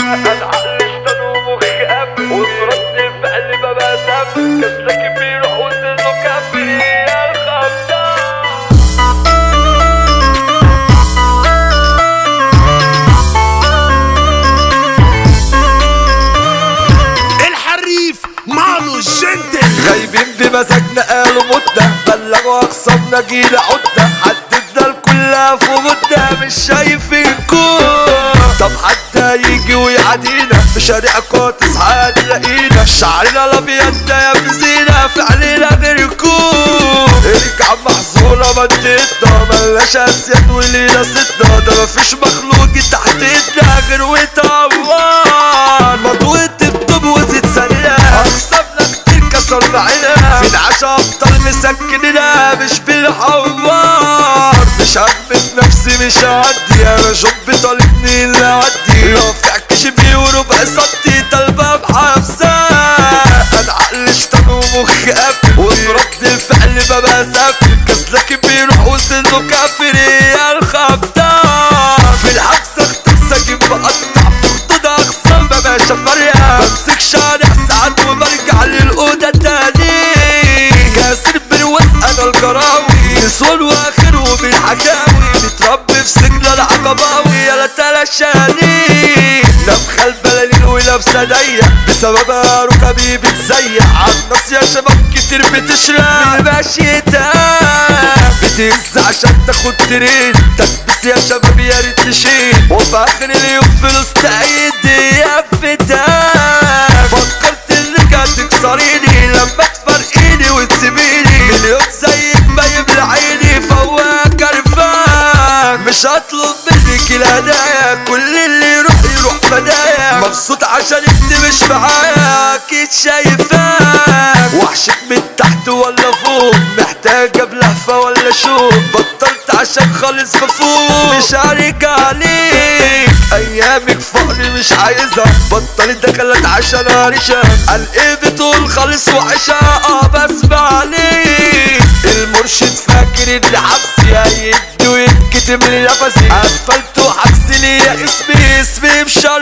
انا عقلي اشتغل ومخي قبل ورد فعلي ببقى سبب كسلك بيروح وسنه كبري يا خمسة الحريف مانو الجنتل غايبين بمزاجنا قالوا مدة بلغوا أقسامنا جينا عدة حددنا الكلها في مدة مش شايفينكم طب حد يجي ويعادينا في شارعكم تصحى تلاقينا شعرنا الأبيض ده يا بزينة في علينا غيركم ارجع محظورة منطقتنا ملناش أسياد ولينا ستنا ده مفيش مخلوق تحت ايدنا غير وتعوان مضوية الطب وزيد سنة أقسامنا كتير كسر معانا في العشا أبطال مسكننا مش بالحوار مش هلبس نفسي مش هعدي أنا جنبي طالبني اللي أعدي لو في عكش بيه وربع سنتي طالبة بحبسة أنا عقلي اشتغل ومخي قافل ورد الفعل ببقى سافل كسلك بيروح وسنه كافر يا الخبطة في الحبسة اختص اجيب بقطع في خطوط اخصام ببقى شفريا بمسك شارع ساعات وبرجع للأوضة تاني كاسر برواز انا الجراوي نسوان واخر وبالحكاوي متربي في سجن العقباوي يلا تلاشاني نفخة البلالين ولابسة ضيق بسببها ركبي بتزيق عالناس يا شباب كتير بتشرب ماشي بتهز عشان تاخد ترين تكبس يا شباب يا ريت تشيل وفي اخر اليوم فلوس تعيد يا فتاة فكرت انك هتكسريني لما تفرقيني وتسيبيني مليون زيك ما يملى عيني فواك كرفان مش هطلب منك الهدايا كل اللي يروح يروح فدايا مبسوط عشان انت مش معايا اكيد شايفاك وحشك من تحت ولا فوق محتاجة بلهفة ولا شوق بطلت عشان خالص بفوق مش هرجع عليك ايامك فقري مش عايزها بطلت دخلت عشان هرشها قال ايه بتقول خالص وعشها اه بسمع عليك المرشد فاكر ان حبسي هيدي ويتكتم لي نفسي اسفلت وحبس لي يا اسمي اسمي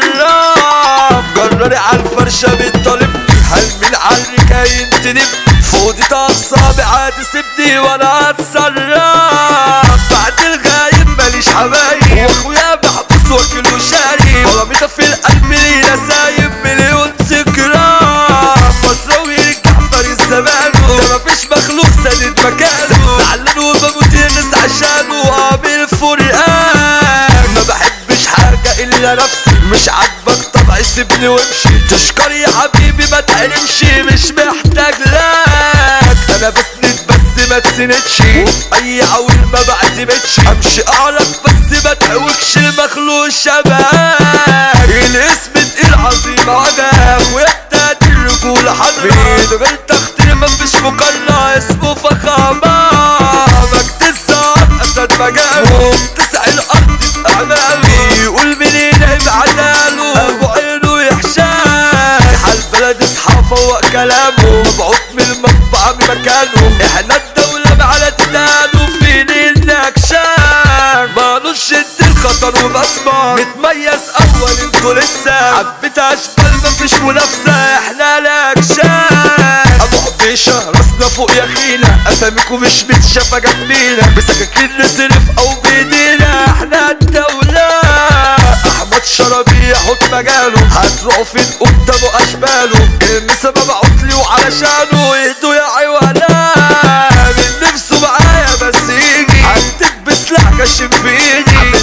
مشرف جرري على الفرشة بتطالبني هل من عنك هينتدب فوضي اصابع عادي سيبني وانا اتصرف بعد الغايب ماليش حبايب واخويا محبوس واكل وشاري ولميطة في القلب لينا سايب مليون ذكرى فترة ويرجع فريق زمانه ده مفيش مخلوق سند مكانه زعلان وبموت الناس عشانه قابل فرقان ما بحبش حاجة إلا نفسي مش عاجبك طبعي سيبني وامشي تشكر يا حبيبي ما تحرمش مش محتاج لك أنا بسند بس ما تسندش وفي أي عول ما بعتمدش أمشي أعلك بس ما تهوكش المخلوق شبهك الاسم تقيل عظيم عجب وانت الرجولة حضرة من غير تختير مفيش مقارنة اسمه فخامة مجد الزهر أسد مجاله تسع الأرض بأعماله يقول منين عيب عداله أبو عينه يحشاه حال بلد اصحى فوق كلامه مبعوث من المطبعة بمكانه احنا الدولة على تدانه فين النكشان مالوش انت الخطر وبسمة متميز اول انتوا لسه حبيت اشبال مفيش منافسة احنا الاكشان ابو حبيشة راسنا فوق يا خينا اساميكم مش متشافة جنبينا بسكاكين نصرف او بايدينا احنا الدولة احمد شربي يحط مجاله هتروحوا فين قدامه اشباله المسا مبعوت لي وعلشانه يهدوا يا عيوانا من نفسه معايا بس يجي هتكبس لا كشف في ايدي